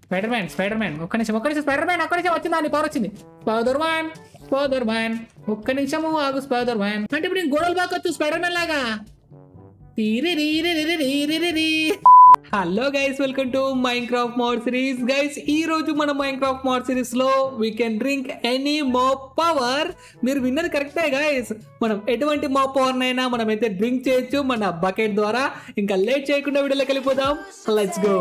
Spider man spider man ఒక్క నిమిషం ఒక్క నిమిషం స్పైడర్ మ్యాన్ ఒక్క నిమిషం వచ్చిందా నీ పవర్ వచ్చింది స్పైడర్ మ్యాన్ స్పైడర్ మ్యాన్ ఒక్క నిమిషము ఆగు స్పైడర్ మ్యాన్ అంటే ఇప్పుడు నేను గోడలు బాకొచ్చు స్పైడర్ మ్యాన్ లాగా hello guys welcome to Minecraft mod series guys ఈ రోజు మన మైండ్ క్రాఫ్ట్ మోడ్ సిరీస్ లో we can drink any more power మీరు విన్నది కరెక్టే గైస్ మనం ఎటువంటి మో పవర్ నైనా మనం అయితే డ్రింక్ చేయొచ్చు మన బకెట్ ద్వారా ఇంకా లేట్ చేయకుండా వీడియోలోకి వెళ్ళిపోదాం లెట్స్ గో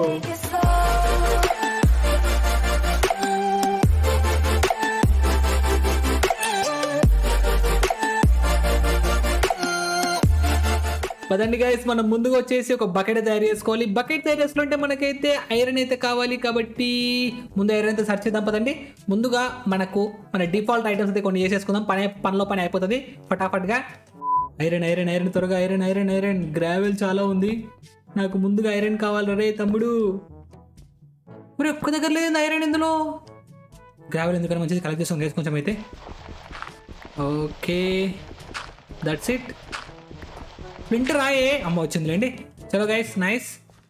పదండి గైస్ మనం ముందుగా వచ్చేసి ఒక బకెట్ తయారు చేసుకోవాలి బకెట్ తయారు చేసుకుంటే మనకైతే ఐరన్ అయితే కావాలి కాబట్టి ముందు ఐరన్ అయితే సర్చ్ చేద్దాం పదండి ముందుగా మనకు మన డిఫాల్ట్ ఐటమ్స్ అయితే కొన్ని చేసేసుకుందాం పని పనిలో పని అయిపోతుంది ఫటాఫట్గా ఐరన్ ఐరన్ ఐరన్ త్వరగా ఐరన్ ఐరన్ ఐరన్ గ్రావెల్ చాలా ఉంది నాకు ముందుగా ఐరన్ కావాలి రే తమ్ముడు మరి ఒక్క దగ్గర లేదు ఐరన్ ఇందులో గ్రావెల్ ఎందుకని మంచిది కలెక్ట్ చేస్తాం గైస్ కొంచెం అయితే ఓకే దట్స్ ఇట్ వింటర్ రాయే అమ్మ వచ్చిందిలేండి చలో గైస్ నైస్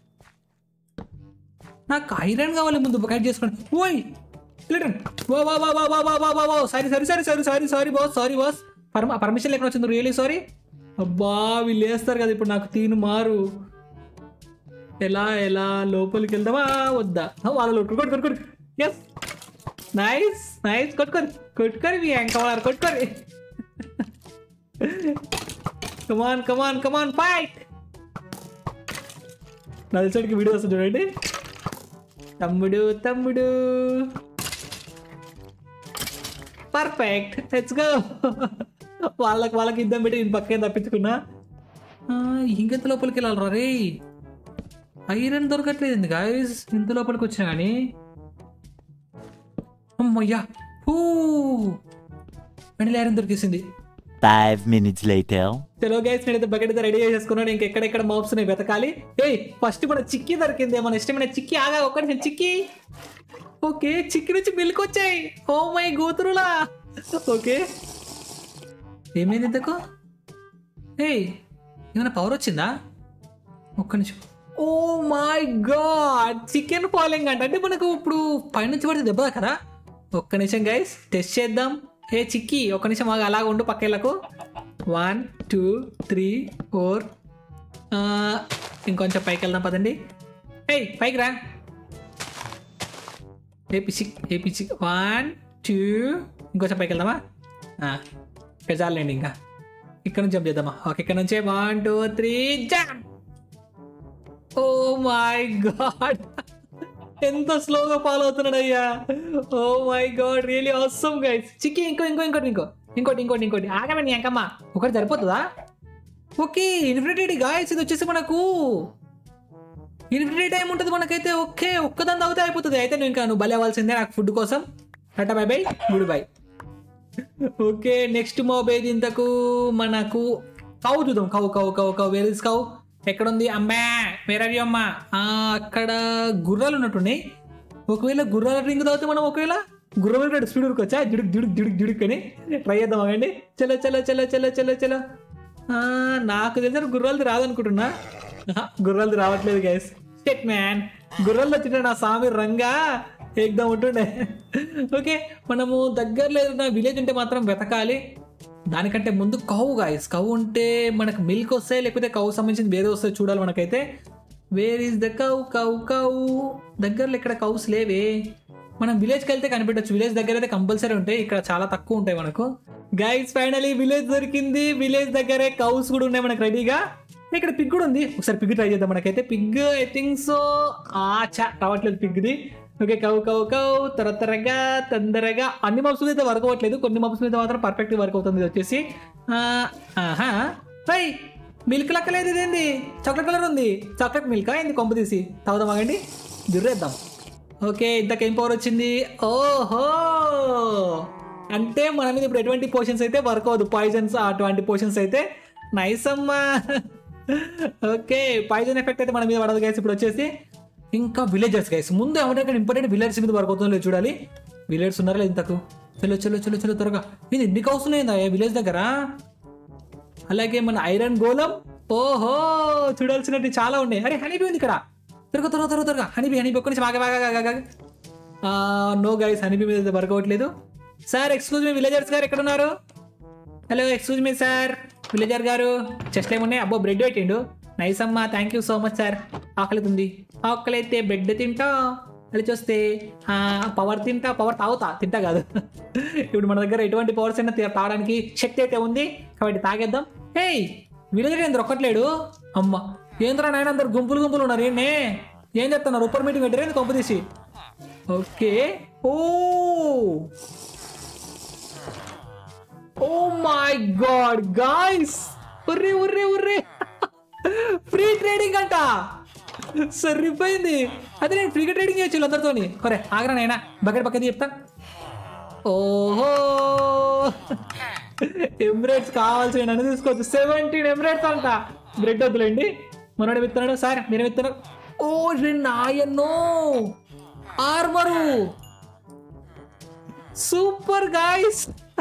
నాకు ఐరన్ కావాలి ముందు కట్ చేసుకోండి ఓయ్ లిటన్ వా వా వా వా వా వా వా వా వా sorry sorry sorry sorry sorry sorry boss sorry boss పర్మ పర్మిషన్ లేకుండా వచ్చింది రియలీ సారీ అబ్బా వీళ్ళు వేస్తారు కదా ఇప్పుడు నాకు తీను మారు ఎలా ఎలా లోపలికి వెళ్దామా వద్దా వాళ్ళ కొట్టుకోరు కొట్టుకోరు ఎస్ నైస్ నైస్ కొట్టుకోరు కొట్టుకోరు మీ ఎంకవారు కొట్టుకోరు కమాన్ కమాన్ కమాన్ ఫైట్ నలిసడికి వీడియో వస్తుంది చూడండి తమ్ముడు తమ్ముడు పర్ఫెక్ట్ లెట్స్ గో వాళ్ళకి వాళ్ళకి ఇద్దాం పెట్టి నేను పక్కనే తప్పించుకున్నా ఆ, ఇంకెంత లోపలికి వెళ్ళాలి రే ఐరన్ దొరకట్లేదు గాయస్ ఇంత లోపలికి వచ్చినా కానీ అమ్మయ్యా హూ వెంటనే ఐరన్ దొరికేసింది Five minutes later. చలో గైస్ నేనైతే బకెట్ అయితే రెడీ చేసేసుకున్నాను ఇంకెక్కడెక్కడ మోప్స్ ఉన్నాయి వెతకాలి ఏయ్ ఫస్ట్ మన చిక్కీ దొరికింది మన ఇష్టమైన చిక్కీ ఆగా ఒక్క నిమిషం చిక్కీ ఓకే చిక్కీ నుంచి మిల్క్ వచ్చాయి ఓ మై గోతురులా ఓకే ఏమైంది ఇంతకు ఏయ్ ఏమైనా పవర్ వచ్చిందా ఒక్క నిమిషం oh my god chicken following అంట అంటే మనకు ఇప్పుడు పైనుంచి పడితే దెబ్బ కదా ఒక్క నిమిషం గైస్ టెస్ట్ చేద్దాం ఏ చిక్కి ఒక్క నిమిషం ఆగు, అలాగ ఉండు పక్కేళ్ళకు వన్ టూ త్రీ ఫోర్ ఇంకొంచెం పైకి వెళ్దాం పదండి ఏయ్ పైకి రా ఏ పిచ్చి ఏ పిచ్చి వన్ టూ ఇంకొంచెం పైకి వెళ్దామా ఆ, ఇక్కడ చాలండి ఇంకా ఇక్కడ నుంచి జంప్ చేద్దామా ఓకే ఇక్కడ నుంచే one two three jump oh my god ఎంత స్లోగా ఫాలో అవుతున్నాడు అయ్యా ఓ మై గాడ్ రియలీ అవసరం గైస్ చిక్కి ఇంకో ఇంకో ఇంకోటి ఇంకో ఇంకోటి ఇంకోటి ఇంకోటి ఆగమండి ఎంకమ్మ ఒకటి సరిపోతుందా ఓకే ఇన్ఫినిటీ గాయస్ ఇది వచ్చేసి మనకు ఇన్ఫినిటీ టైం ఉంటుంది మనకైతే ఓకే ఒక్కదాని తాగితే అయిపోతుంది అయితే నువ్వు ఇంకా నువ్వు బలి అవ్వాల్సిందే నాకు ఫుడ్ కోసం tata bye bye good bye okay next mob ఏది ఇంతకు మనకు కౌ చూద్దాం cow cow cow cow where is cow ఎక్కడ ఉంది అమ్మా వేరే అమ్మా ఆ, అక్కడ గుర్రాలు ఉన్నట్టున్నాయి ఒకవేళ గుర్రాల రింగ్ తాగితే మనం ఒకవేళ గుర్రం స్పీడ్ ఉరుకొచ్చా జుడుక్ జుడుక్ జుడుక్ జుడుక్ అని ట్రై చేద్దాం అవండి చలో చలో చలో చలో చలో చలో ఆ, నాకు తెలిసిన గుర్రాలది రాదనుకుంటున్నా ఆహా, గుర్రాలది రావట్లేదు గైస్ స్టెట్ మ్యాన్ గుర్రాల్లో తింటే నా స్వామి రంగా ఏకదం ఉంటుండే ఓకే మనము దగ్గరలో ఏదైనా విలేజ్ ఉంటే మాత్రం వెతకాలి దానికంటే ముందు కౌ గాయస్ కౌ ఉంటే మనకు మిల్క్ వస్తాయి లేకపోతే కౌ సంబంధించింది వేరే వస్తాయి చూడాలి మనకైతే where is the cow cow cow దగ్గరలో ఇక్కడ కౌస్ లేవే మనం విలేజ్కి వెళ్తే కనిపెట్టచ్చు విలేజ్ దగ్గర అయితే కంపల్సరీ ఉంటాయి ఇక్కడ చాలా తక్కువ ఉంటాయి మనకు గైస్ ఫైనలీ విలేజ్ దొరికింది విలేజ్ దగ్గరే కౌస్ కూడా ఉన్నాయి మనకు రెడీగా ఇక్కడ పిగ్ కూడా ఉంది ఒకసారి పిగ్ ట్రై చేద్దాం మనకైతే పిగ్ ఐ థింక్ సో ఆచా రావట్లేదు పిగ్ది ఓకే కౌ కౌ కౌ త్వర త్వరగా తొందరగా అన్ని మబ్స్ మీద వర్క్ అవ్వట్లేదు కొన్ని మబ్స్ మీద మాత్రం పర్ఫెక్ట్ వర్క్ అవుతుంది ఇది వచ్చేసి ఆ, ఆహా పై మిల్క్ లెక్కలేదు ఇదేంది చాక్లెట్ కలర్ ఉంది చాక్లెట్ మిల్క్ ఏంది కొంప తీసి తాగుదాం ఆగండి దుర్రేద్దాం ఓకే ఇంతకేం పవర్ వచ్చింది ఓహో అంటే మన మీద ఇప్పుడు ఎటువంటి పోషన్స్ అయితే వర్క్ అవ్వదు పాయిజన్స్ అటువంటి పోషన్స్ అయితే నైస్ అమ్మా ఓకే పాయిజన్ ఎఫెక్ట్ అయితే మన మీద పడదు గైస్ ఇప్పుడు వచ్చేసి ఇంకా విలేజర్స్ గైస్ ముందు ఎవరికైనా ఇంపార్టెంట్ విలేజర్స్ మీద వర్క్ అవుతుందో లేదో చూడాలి విలేజర్స్ ఉన్నారా లేదు ఇంతకు చలో చలో చలో చలో త్వరగా ఇది ఎన్ని కౌస్ ఉన్నాయి విలేజ్ దగ్గర అలాగే మన ఐరన్ గోళం ఓహో చూడాల్సినట్టు చాలా ఉన్నాయి అరే హనీబీ ఉంది ఇక్కడ త్వరగా త్వరగా త్వరగా త్వరగా హనీబీ హనీబీ ఒక్క నిమిషం ఆగా ఆగా ఆగా, ఆగా నో గైస్ హనీబీ మీద అయితే వర్క్ అవ్వట్లేదు సార్ ఎక్స్క్యూజ్ మీ విలేజర్స్ గారు ఎక్కడ ఉన్నారు hello excuse me sir villager గారు చెస్ట్ ఏమున్నాయి అబ్బో బ్రెడ్ పెట్టిండు నైస్ అమ్మా thank you so much sir ఆకలి ఉంది ఆకలి అయితే బ్రెడ్ తింటా అది చూస్తే పవర్ తింటా పవర్ తాగుతా తింటా కాదు ఇప్పుడు మన దగ్గర ఎటువంటి పవర్స్ అయినా తా- తాగడానికి శక్తి అయితే ఉంది కాబట్టి తాగేద్దాం ఏయ్ విలేజర్ ఏంద్ర ఒక్కట్లేడు అమ్మ ఏంద్రా నాయన అందరు గుంపులు గుంపులు ఉన్నారు ఏంటి ఏం చెప్తున్నారు ఉప్పర్ మీటింగ్ పెట్టారు కొంప తీసి okay oh oh my god guys ఉర్రే ఉర్రే ఉర్రే ఫ్రీ ట్రేడింగ్ అంట సరిపోయింది అదే నేను ఫ్రీగా ట్రేడింగ్ చేయొచ్చు వీళ్ళందరితోని ఒరే ఆగరా నాయనా బకెట్ పక్కన చెప్తా ఓహో ఎమిరేట్స్ కావాల్సి నన్ను తీసుకోవచ్చు సెవెంటీన్ ఎమిరేట్స్ అంట బ్రెడ్ వద్దులేండి మనోడు విత్తనాడు సార్ మీరు విత్తనారు ఓ రే నాయన్నో ఆర్మరు సూపర్ గాయస్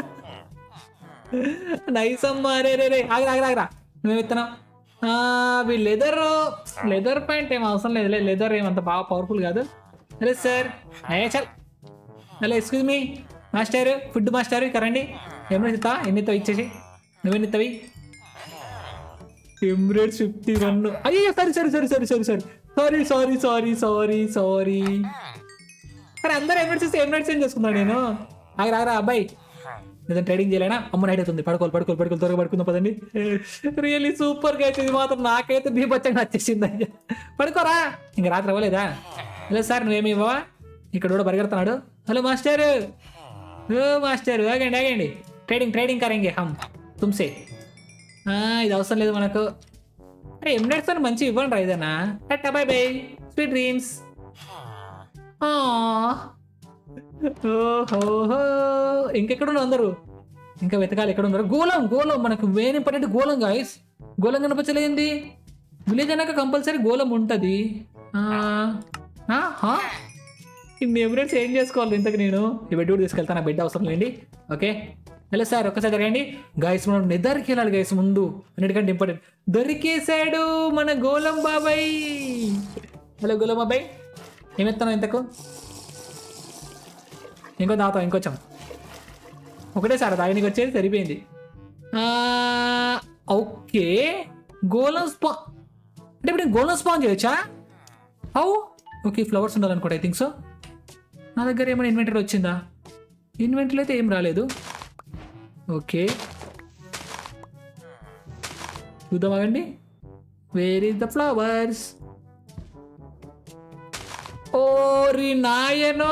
నైస్ అమ్మా రే రే రే ఆగరా ఆగరా ఆగరా నువ్వు విత్తనం అవి లెదర్ లెదర్ ప్యాంట్ ఏం అవసరం లేదు లెదర్ ఏమంత బాగా పవర్ఫుల్ కాదు అరే సార్ అయ్యా చల్ hello excuse me master food master ఇక్కడ రండి ఎన్ని ఇస్తా ఎన్ని ఇస్తావు ఇచ్చేసి నువ్వెన్ని ఇస్తావి ఎమిరేట్స్ ఫిఫ్టీ వన్ అయ్యో sorry sorry sorry sorry sorry sorry sorry sorry sorry sorry sorry అరే అందరూ ఎమిరేట్స్ ఇస్తే ఎమిరేట్స్ ఏం చేసుకున్నాను నేను ఆగరా ఆగరా అబ్బాయి నిజం ట్రేడింగ్ చేయలేనా అమ్మ నైట్ అవుతుంది పడుకోవాలి పడుకోవాలి పడుకోవాలి త్వరగా పడుకుందాం పదండి రియల్లీ సూపర్ గా అయితే ఇది మాత్రం నాకైతే బీభత్సంగా నచ్చేసింది అయ్యా పడుకోరా ఇంక రాత్రి అవ్వలేదా హలో సార్ నువ్వేమి ఇవ్వవా ఇక్కడ కూడా పరిగెడుతున్నాడు హలో మాస్టర్ ఓ మాస్టర్ ఆగండి ఆగండి ట్రేడింగ్ ట్రేడింగ్ కరెంగే హమ్ తుమ్సే ఆ, ఇది అవసరం లేదు మనకు అరే ఎమినేట్స్ అని మంచి ఇవ్వండి రా ఇదేనా tata bye bye sweet dreams ఓహోహో ఇంకెక్కడ ఉన్నారు అందరూ ఇంకా వెతకాలి ఎక్కడ ఉన్నారు గోళం గోళం మనకు మెయిన్ ఇంపార్టెంట్ గోళం గాయస్ గోళం కనిపించలేంది విలేజ్ అన్నాక కంపల్సరీ గోళం ఉంటుంది ఇన్ని ఎమిరేట్స్ ఏం చేసుకోవాలి ఇంతకు నేను ఈ బెడ్ కూడా తీసుకెళ్తాను బెడ్ అవసరం లేండి ఓకే హలో సార్ ఒక్కసారి జరగండి గాయస్ మనం నిద్రకి వెళ్ళాలి గాయస్ ముందు అన్నిటికంటే ఇంపార్టెంట్ దొరికేశాడు మన గోలం బాబాయ్ హలో గోలం బాబాయ్ ఏమెత్తాను ఇంతకు ఇంకో తాగుతాం ఇంకొంచెం ఒకటే సార్ తాగనికి వచ్చేది సరిపోయింది ఆ, ఓకే గోలం స్పా అంటే ఇప్పుడు నేను గోలం స్పాన్ చేయొచ్చా హౌ ఓకే ఫ్లవర్స్ ఉండాలనుకోండి ఐ థింక్ సో నా దగ్గర ఏమైనా ఇన్వెంటరీ వచ్చిందా ఇన్వెంటరీ అయితే ఏం రాలేదు ఓకే చూద్దామాగండి వేర్ ఇస్ ద ఫ్లవర్స్ ఓరి నాయనో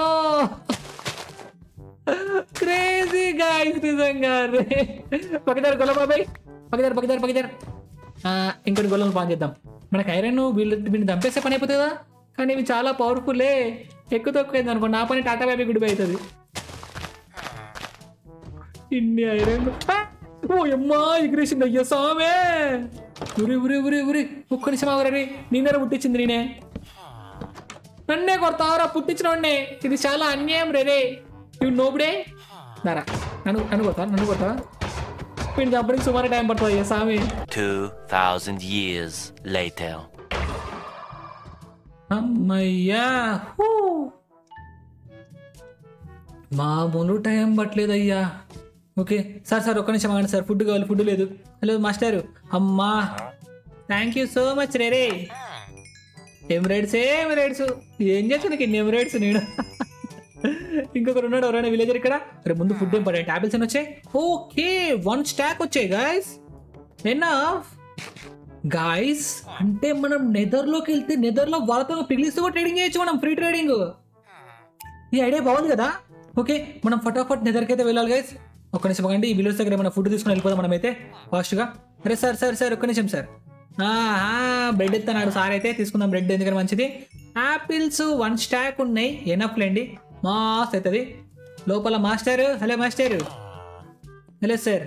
క్రేజీ గాయస్ నిజంగా రే పక్కదారు గొల్ల బాబాయ్ పక్కదారు పక్కదారు పక్కదారు ఇంకొన్ని గొల్లలు పాన్ చేద్దాం మనకి ఐరన్ వీళ్ళు వీడిని చంపేస్తే పని అయిపోతుంది కదా కానీ ఇవి చాలా పవర్ఫుల్లే ఎక్కువ తక్కువ అయింది అనుకో నా పని టాటా బాబీ గుడి అవుతుంది ఇన్ని ఐరన్ ఆ! ఓ అమ్మా ఎగిరేసింది అయ్యో సామే ఉరి ఉరి ఉరి ఉరి ఒక్క నిమిషం ఆగరే నేనే పుట్టించింది నేనే నన్నే కొడతావరా పుట్టించిన ఇది చాలా అన్యాయం రే రే ఇవి నోబుడే దారా నన్ను నన్ను కొడతావా నన్ను కొడతావా వీడిని చంపడానికి సుమారు టైం పడుతుంది అయ్యా సామి 2,000 years later. అమ్మయ్యా హూ. మామూలు టైం పట్టలేదయ్యా ఓకే సార్ సార్ ఒక్క నిమిషం ఆగండి సార్ ఫుడ్ కావాలి ఫుడ్ లేదు హలో మాస్టర్ అమ్మా థ్యాంక్ యూ సో మచ్ రే రే ఎమిరేట్స్ ఎమిరేట్స్ ఏం చేస్తాను నీకు ఇన్ని ఎమిరేట్స్ నేను ఇంకొకరు ఉన్నాడు ఎవరైనా విలేజర్ ఇక్కడ రేపు ముందు ఫుడ్ ఏం పడాయి టాబ్లెట్స్ అని వచ్చాయి ఓకే వన్ స్టాక్ వచ్చాయి గాయస్ ఎన్నఫ్ గాయస్ అంటే మనం నెదర్లోకి వెళ్తే నెదర్లో వాళ్ళతో పిగిలిస్తూ కూడా ట్రేడింగ్ చేయొచ్చు మనం ఫ్రీ ట్రేడింగ్ ఈ ఐడియా బాగుంది కదా ఓకే మనం ఫటాఫట్ నెదర్కి అయితే వెళ్ళాలి గైస్ ఒక్క నిమిషం అండి ఈ విలేజ్ దగ్గర మన ఫుడ్ తీసుకుని వెళ్ళిపోదాం మనమైతే ఫాస్ట్గా అరే సార్ సార్ సార్ ఒక్క నిమిషం సార్ బ్రెడ్ ఎత్తన్నాడు సార్ అయితే తీసుకుందాం బ్రెడ్ ఎందుకంటే మంచిది యాపిల్స్ వన్ స్టాక్ ఉన్నాయి ఎనఫ్ లేండి మాస్ అవుతుంది లోపల master hello master hello sir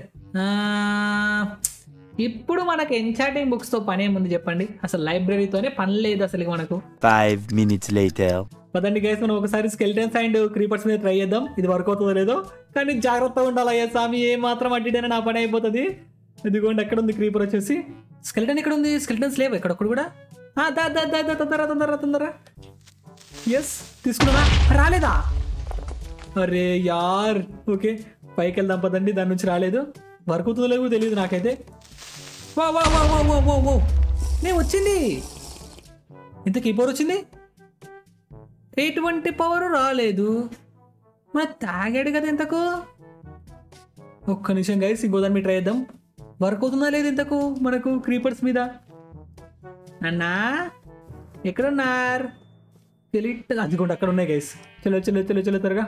ఇప్పుడు మనకు ఎన్చాటింగ్ బుక్స్తో పని ఏముంది చెప్పండి అసలు లైబ్రరీతోనే పని లేదు అసలు ఇక మనకు Five minutes later. పదండి గైస్ మనం ఒకసారి స్కెల్టన్స్ అండ్ క్రీపర్స్ మీద ట్రై చేద్దాం ఇది వర్క్ అవుతుందో లేదో కానీ జాగ్రత్తగా ఉండాలి అయ్యా స్వామి ఏ మాత్రం అడ్డిడైనా నా పని అయిపోతుంది ఇదిగోండి ఎక్కడ ఉంది క్రీపర్ వచ్చేసి స్కెల్టన్ ఎక్కడ ఉంది స్కెల్టన్స్ లేవు ఎక్కడ ఒక్కడు కూడా ఆ, దా దా దా దా, తొందర తొందర తొందర ఎస్ తీసుకున్నా రాలేదా అరే యార్ ఓకే పైకి వెళ్దాం పదండి దాని నుంచి రాలేదు వర్క్ అవుతుందో లేదో తెలియదు నాకైతే వా వా వా వా వా వా వా నే వచ్చింది ఇంత కీపర్ వచ్చింది ఎటువంటి పవర్ రాలేదు మన తాగాడు కదా ఇంతకు ఒక్క నిమిషం గైస్ ఇంకో దాని మీద ట్రై చేద్దాం వర్క్ అవుతుందా లేదు ఇంతకు మనకు క్రీపర్స్ మీద అన్నా ఎక్కడున్నారు తెలియట్ అదిగోండి అక్కడ ఉన్నాయి గైస్ చలో చలో చలో చలో త్వరగా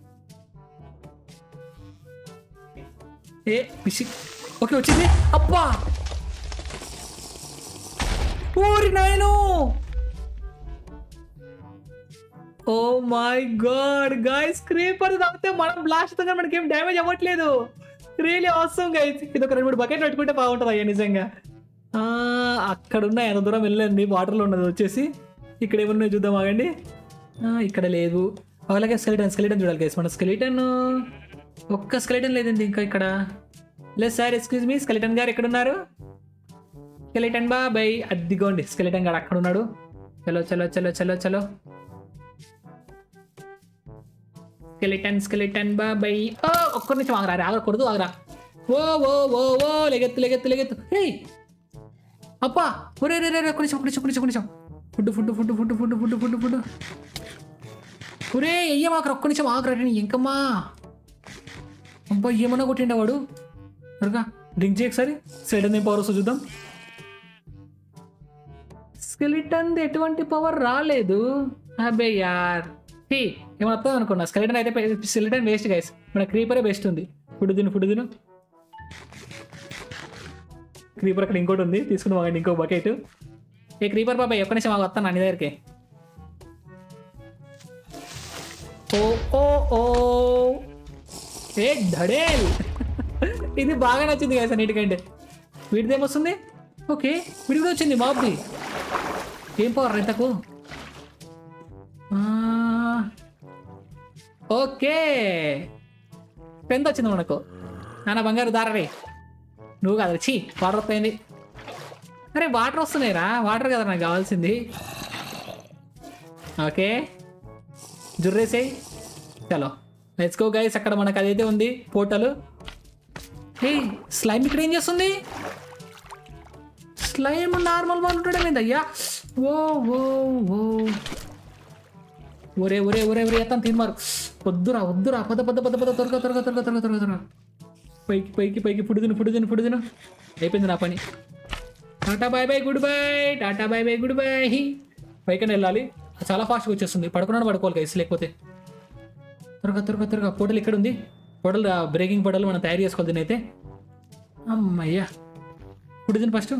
ఏ పిసి ఓకే వచ్చింది అబ్బా ఓరి నాయను oh my god guys creeper తాగితే మనం బ్లాస్ట్ తో మనకి ఏం డ్యామేజ్ అవ్వట్లేదు రియలీ అవసరం గైస్ ఇది ఒక రెండు మూడు బకెట్ పెట్టుకుంటే బాగుంటుంది అయ్యా నిజంగా ఆ, అక్కడ ఉన్నాయి ఎంత దూరం వెళ్ళండి వాటర్లో ఉన్నది వచ్చేసి ఇక్కడ ఏమున్నాయి చూద్దాం ఆగండి ఆ, ఇక్కడ లేదు అలాగే స్కెలిటన్ స్కెలిటన్ చూడాలి గైస్ మన స్కెలిటన్ ఒక్క స్కెలిటన్ లేదండి ఇంకా ఇక్కడ లేదు సార్ ఎక్స్క్యూజ్ మీ స్కెలిటన్ గారు ఎక్కడున్నారు స్కెలిటన్ బాబాయ్ అద్దిగోండి స్కెలిటన్ గారు అక్కడ ఉన్నాడు చలో చలో చలో చలో చలో స్కెలిటన్ స్కెలిటన్ బాబాయ్ ఓ ఒక్క నిమిషం ఆగరా ఆగకూడదు ఆగరా ఓ ఓ ఓ ఓ లెగెత్తు లెగెత్తు లెగెత్తు హే అప్పా ఒరే రే రే రే, ఒక్క నిమిషం ఒక్క నిమిషం ఒక్క నిమిషం ఒక్క నిమిషం food food food food food food food food ఒరే ఎయ్యమాకరా ఒక్క నిమిషం ఆగరా నీ ఇంకమ్మా అబ్బా ఏమన్నా కొట్టిండా వాడు త్వరగా డ్రింక్ చేయ ఒకసారి సైడ్ ఏం పవర్ వస్తుందో చూద్దాం స్కెలిటన్ ఎటువంటి పవర్ రాలేదు అబ్బే యార్ హీ ఏమన్నా వస్తుంది అనుకున్నా స్కెలిటన్ అయితే స్కెలిటన్ వేస్ట్ గైస్ మన క్రీపరే బెస్ట్ ఉంది ఫుడ్ తిను ఫుడ్ తిను క్రీపర్ అక్కడ ఇంకోటి ఉంది తీసుకుని వాగండి ఇంకో బకెట్ ఏ క్రీపర్ బాబాయ్ ఒక్క నిమిషం వస్తాను నా దగ్గరికి ఓ ఓ ఓ ఏ ధడేల్ ఇది బాగా నచ్చింది కదా సార్ నీటికంటే వీటిది ఏమొస్తుంది ఓకే వీడి కూడా వచ్చింది బాబుది ఏం పవర్ ఇంతకు ఆ, ఓకే పెంత వచ్చింది మనకు నాన్న బంగారు దారరే నువ్వు కాదు చీ వాటర్ వస్తాయింది అరే వాటర్ వస్తున్నాయిరా వాటర్ కదా నాకు కావాల్సింది ఓకే జుర్రేసేయ్ చలో లెట్స్ గో గైస్ అక్కడ మనకు అదైతే ఉంది పోర్టల్ ఏ స్లైమ్ ఇక్కడ ఏం చేస్తుంది స్లైమ్ నార్మల్ వాళ్ళు ఉండడం ఏందయ్యా ఓ ఓ ఓ ఒరే ఒరే ఒరే ఒరే ఎత్తాను తినమారు వద్దురా వద్దురా పద పద పద పద త్వరగా త్వరగా త్వరగా త్వరగా త్వరగా త్వరగా పైకి పైకి పైకి ఫుడ్ తిను ఫుడ్ తిను ఫుడ్ తిను అయిపోయింది నా పని tata bye bye good bye tata bye bye good bye పైకని వెళ్ళాలి చాలా ఫాస్ట్గా వచ్చేస్తుంది పడుకున్నాను పడుకోవాలి గైస్ లేకపోతే త్వరగా త్వరగా త్వరగా పోటల్ ఇక్కడ ఉంది పోటల్ బ్రేకింగ్ పోటల్ మనం తయారు చేసుకోవాలి దీని అయితే అమ్మయ్యా ఫుడ్ తిని ఫస్ట్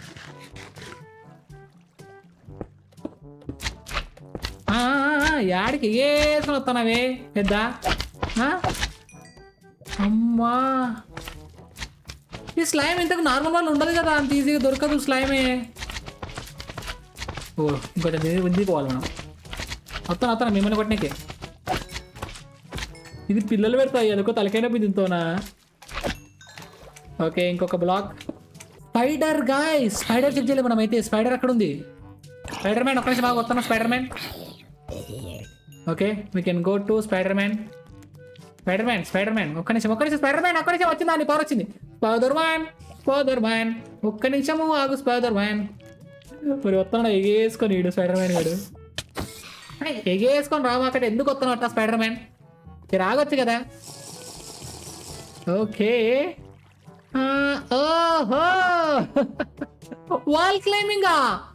ఆ, ఆ, ఆ, యాడికి వేసుకొని వస్తున్నావే పెద్ద ఆ? అమ్మా ఈ స్లైమ్ ఇంతకు నార్మల్ వాళ్ళు ఉండదు కదా అంత ఈజీగా దొరకదు స్లైమే ఓ ఇంకొంచెం దిగి- దిగిపోవాలి మనం వస్తాను వస్తాను మిమ్మల్ని కొట్టనీకే ఇది పిల్లలు పెడతాయి అదొక తలకైన దీంతోనా ఓకే ఇంకొక block spider guy spider check చేయలేదు మనం అయితే స్పైడర్ అక్కడ ఉంది స్పైడర్ మ్యాన్ ఒక్క నిమిషం బాగా వస్తాను spider man okay we can go to spider man spider man spider man ఒక్క నిమిషం ఒక్క నిమిషం స్పైడర్ మ్యాన్ ఒక్క నిమిషం వచ్చిందా నీ పవర్ వచ్చింది స్పైడర్ మ్యాన్ స్పైడర్ మ్యాన్ ఒక్క నిమిషము ఆగు స్పైడర్ మ్యాన్ మరి వస్తున్నాడు ఎగేసుకొని ఈడు స్పైడర్ మ్యాన్ గాడు ఏయ్, ఎగేసుకొని రావు అక్కడ ఎందుకు వస్తున్నావు అట్లా స్పైడర్ మ్యాన్ మీరు ఆగొచ్చు కదా ఓకే ఆ, ఓహో వాల్ క్లైంబింగా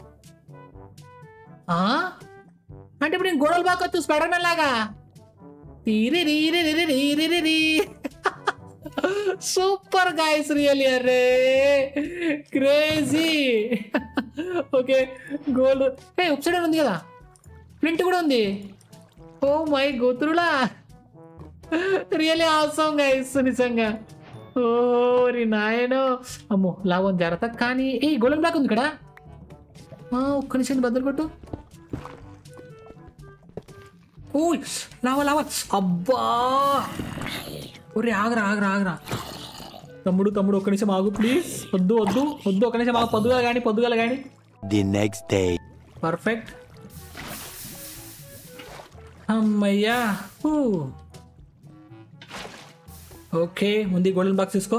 ఆ? అంటే ఇప్పుడు నేను గోడలు బాకొచ్చు స్పైడర్ మ్యాన్ లాగా తీరి రీరి రిరి రీరి రిరి. సూపర్ గాయస్ రియల్లీ అరే క్రేజీ ఓకే గోల్డ్ ఏ సైడ్ ఉంది కదా ప్రింట్ కూడా ఉంది ఓ మై గోతురులా రియల్లీ ఆసమ్ గైస్ నిజంగా ఓరి నాయనో అమ్మో లాభం జరత కానీ ఏ గోల్డెన్ బ్లాక్ ఉంది ఇక్కడ ఆ, ఒక్క నిమిషం బద్దలు కొట్టు ఓయ్ లావా లావా అబ్బా ఒరే ఆగరా ఆగరా ఆగరా తమ్ముడు తమ్ముడు ఒక్క నిమిషం ఆగు ప్లీజ్ వద్దు వద్దు వద్దు ఒక్క నిమిషం ఆగు పొద్దుగల కానీ పొద్దుగల కానీ The next day. పర్ఫెక్ట్ అమ్మయ్యా ఊ. ఓకే ముందు గోల్డెన్ బాక్స్ తీసుకో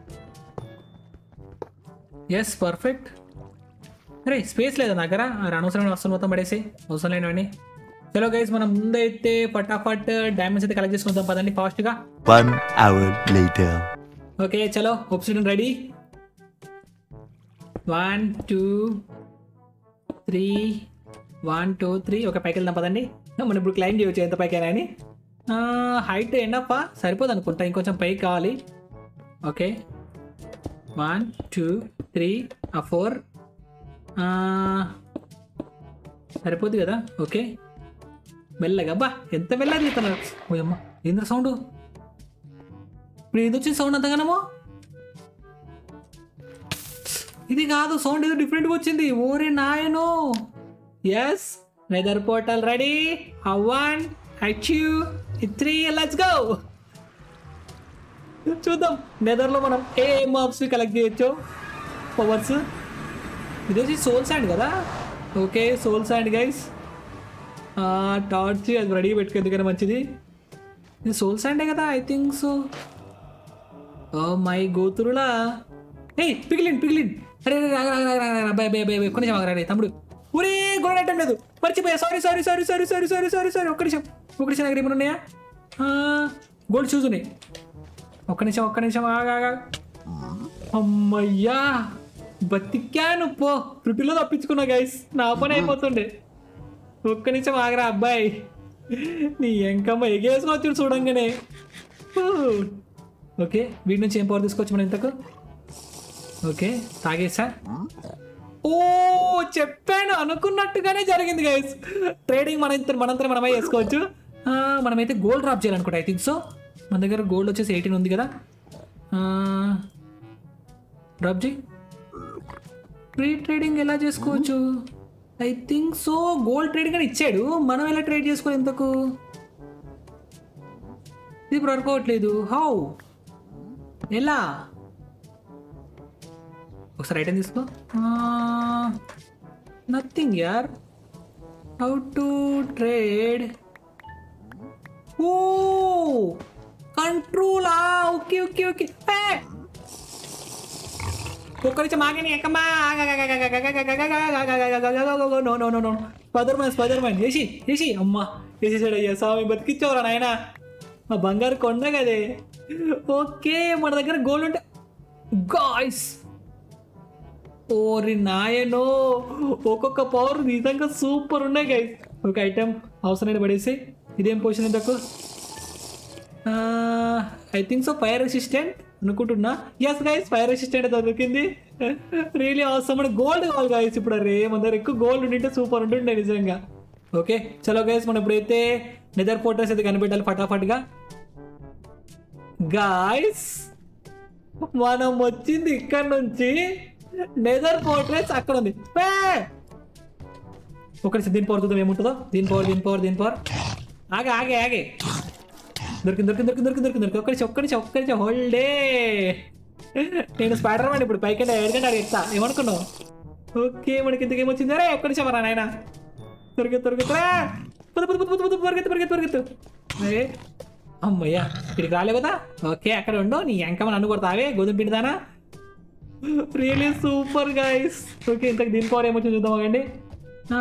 ఎస్ పర్ఫెక్ట్ అరే స్పేస్ లేదా నా దగ్గర అరే అనవసరమైన వస్తువులు మొత్తం పడేసి అవసరం లేనివన్నీ చలో గైస్ మనం ముందైతే ఫటాఫట్ డైమండ్స్ అయితే కలెక్ట్ చేసుకుందాం పదండి ఫాస్ట్గా One hour later. ఓకే చలో obsidian ready one two three one two three ఒక పైకి వెళ్దాం పదండి మనం ఇప్పుడు క్లైమ్ చేయవచ్చు ఎంత పైకైనా అని హైట్ ఎన్నప్ప సరిపోదు అనుకుంటా ఇంకొంచెం పైకి కావాలి ఓకే వన్ టూ త్రీ ఆ ఫోర్ సరిపోద్ది కదా ఓకే మెల్లగా అబ్బా ఎంత మెల్లగా తీస్తున్నారు ఓయమ్మ ఏంద్ర సౌండ్ ఇప్పుడు ఏది వచ్చింది సౌండ్ అంతగానమో ఇది కాదు సౌండ్ ఏదో డిఫరెంట్గా వచ్చింది ఓరే నాయనో yes weather portal ready one achieve three let's go చూద్దాం నెదర్లో మనం ఏ మాప్స్ కలెక్ట్ చేయొచ్చు పవర్స్ ఇది వచ్చి సోల్ శాండ్ కదా okay soul sand guys torch అది రెడీ పెట్టుకో ఎందుకైనా మంచిది ఇది సోల్ శాండే కదా I think so oh my గోతురులా ఏయ్ పిగిలిన్ పిగిలిన్ అరే అరే రాగ రాగ రాగ రాగ అబ్బాయి అబ్బాయి అబ్బాయి ఒక్క నిమిషం ఆగరా రే తమ్ముడు ఊరే గొడవ ఐటమ్ లేదు మర్చిపోయా sorry sorry sorry sorry sorry sorry sorry sorry ఒక్క నిమిషం ఒక్క నిమిషం దగ్గర ఏమైనా ఉన్నాయా గోల్డ్ షూస్ ఉన్నాయి ఒక్క నిమిషం ఒక్క నిమిషం ఆగా ఆగా అమ్మయ్యా బతికాను పో త్రుటిలో తప్పించుకున్నా గైస్ నా పని అయిపోతుండే ఒక్క నిమిషం ఆగరా అబ్బాయి నీ ఎంకమ్మ ఎగేసుకొచ్చి చూడంగానే హూ. ఓకే వీటి నుంచి ఏం పవర్ తీసుకోవచ్చు మనం ఇంతకు ఓకే తాగేసా ఓ చెప్పాను అనుకున్నట్టుగానే జరిగింది గైస్ ట్రేడింగ్ మన ఇంత మనంతా మనమే చేసుకోవచ్చు ఆ, మనమైతే గోల్డ్ డ్రాప్ చేయాలనుకుంటా ఐ థింక్ సో మన దగ్గర గోల్డ్ వచ్చేసి ఎయిటీన్ ఉంది కదా డ్రాప్ చేయి ఫ్రీ ట్రేడింగ్ ఎలా చేసుకోవచ్చు I think so gold trading అని ఇచ్చాడు మనం ఎలా ట్రేడ్ చేసుకోవాలి ఇంతకు ఇది ఇప్పుడు వర్క్ అవ్వట్లేదు హౌ ఎలా ఒకసారి ఐటమ్ తీసుకో నథింగ్ యార్ హౌ టు ట్రేడ్ ఓ కంట్రోలా ఓకే ఓకే ఓకే ఒక్క నిమిషం ఆగని ఎక్కమ్మా no no no no spider man spider man వేసి వేసి అమ్మా వేసేసాడు అయ్యా స్వామి బతికిచ్చేవరా నాయన మా బంగారు కొండ కదే ఓకే మన దగ్గర గోల్డ్ ఉంటే గాయ్స్ ఓరి నాయనో ఒక్కొక్క పవర్ నిజంగా సూపర్ ఉన్నాయి గైస్ ఒక ఐటెం అవసరమైన పడేసి ఇదేం పొజిషన్ ఇంతకు I think so fire resistant అనుకుంటున్నా ఎస్ గైస్ ఫైర్ రెసిస్టెంట్ దొరికింది రియలీ అవసరం మన గోల్డ్ కావాలి గైస్ ఇప్పుడు అరే మన దగ్గర ఎక్కువ గోల్డ్ ఉండింటే సూపర్ ఉంటుండే నిజంగా ఓకే చలో గైస్ మనం ఇప్పుడైతే నిదర్ ఫోటోస్ అయితే కనిపెట్టాలి ఫటాఫట్గా గాయస్ మనం వచ్చింది ఇక్కడ నుంచి నెదర్ పోర్ట్రేట్స్ అక్కడ ఉంది ఏ! ఒకటి దీని పవర్ చూద్దాం ఏముంటుందో దీని పవర్ దీని పవర్ దీని పవర్ ఆగే ఆగే ఆగే దొరికింది దొరికింది దొరికింది దొరికింది దొరికింది దొరికి ఒక్కడి ఒక్కడి ఒక్కడి హోల్డే నేను స్పైడర్ మ్యాన్ ఇప్పుడు పైకి ఏడుగంట ఎత్తా ఏమనుకున్నావు ఓకే మనకి ఇంతకు ఏమొచ్చింది అరే ఒక్కడి చెప్పరా నాయన దొరికింది దొరికితురా పుదు పుదు పుదు పుదు పరిగెత్తు పరిగెత్తు పరిగెత్తు ఏ అమ్మయ్యా ఇక్కడికి రాలే కదా ఓకే అక్కడ ఉండు నీ ఎంకమ నన్ను కొడతావే గోధుమ పిండిదానా రియలీ సూపర్ గైస్ ఓకే ఇంతకు దీని పవర్ ఏమొచ్చింది చూద్దాం ఆగండి ఆ,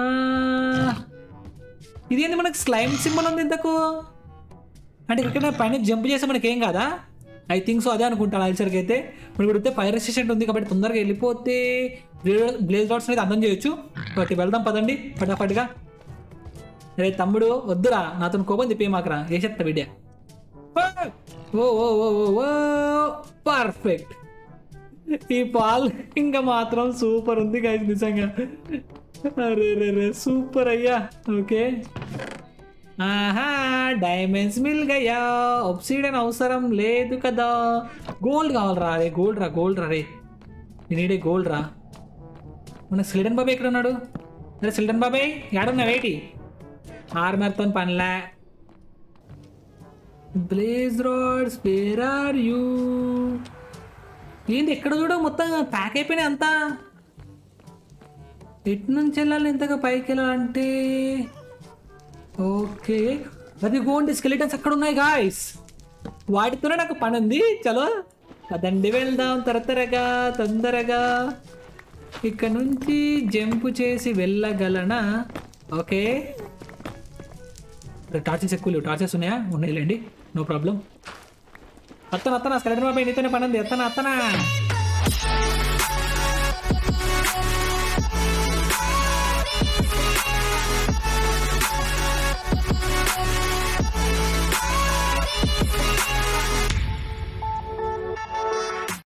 ఇదేంటి మనకు స్లైమ్ సింబల్ ఉంది ఇంతకు అంటే ఇక్కడ పైన జంప్ చేస్తే మనకి ఏం కాదా ఐ థింక్ సో అదే అనుకుంటాను అల్సర్కి అయితే ఇప్పుడు ఇప్పుడు ఫైర్ రెసిస్టెంట్ ఉంది కాబట్టి తొందరగా వెళ్ళిపోతే బ్లేజ్ డాట్స్ అయితే అందం చేయొచ్చు ఒకటి వెళ్దాం పదండి ఫటాఫట్గా రే తమ్ముడు వద్దురా నాతో కోపం తిప్పే మాకరా వేసేస్తా బిడ్డ ఓ ఓ ఓ ఓ ఓ పర్ఫెక్ట్ ఈ పాల్ ఇంకా మాత్రం సూపర్ ఉంది గైస్ నిజంగా అరే రే రే సూపర్ అయ్యా ఓకే ఆహా డైమండ్స్ మిల్ గయా ఒప్సీడన్ అవసరం లేదు కదా గోల్డ్ కావాలరా రే గోల్డ్ రా గోల్డ్ రా రే నేనే గోల్డ్ రా మన సిల్డన్ బాబాయ్ ఎక్కడ ఉన్నాడు అరే సిల్డన్ బాబాయ్ ఏడున్నా వేటి ఆర్మర్తో పనిలే blaze rods where are you ఏంది ఎక్కడ చూడ మొత్తం ప్యాక్ అయిపోయినాయి అంతా ఎటు నుంచి వెళ్ళాలి ఇంతగా పైకి వెళ్ళాలంటే ఓకే అది గోండి స్కెలిటన్స్ అక్కడ ఉన్నాయి గాయస్ వాటితోనే నాకు పని ఉంది చలో పదండి వెళ్దాం త్వర త్వరగా తొందరగా ఇక్కడ నుంచి జంప్ చేసి వెళ్ళగలనా ఓకే టార్చెస్ ఎక్కువ లేవు టార్చెస్ ఉన్నాయా ఉన్నాయిలేండి నో ప్రాబ్లం అత్తన అత్తన స్కెలటన్ బాబాయ్ నీతోనే పని ఉంది అత్తన అత్తన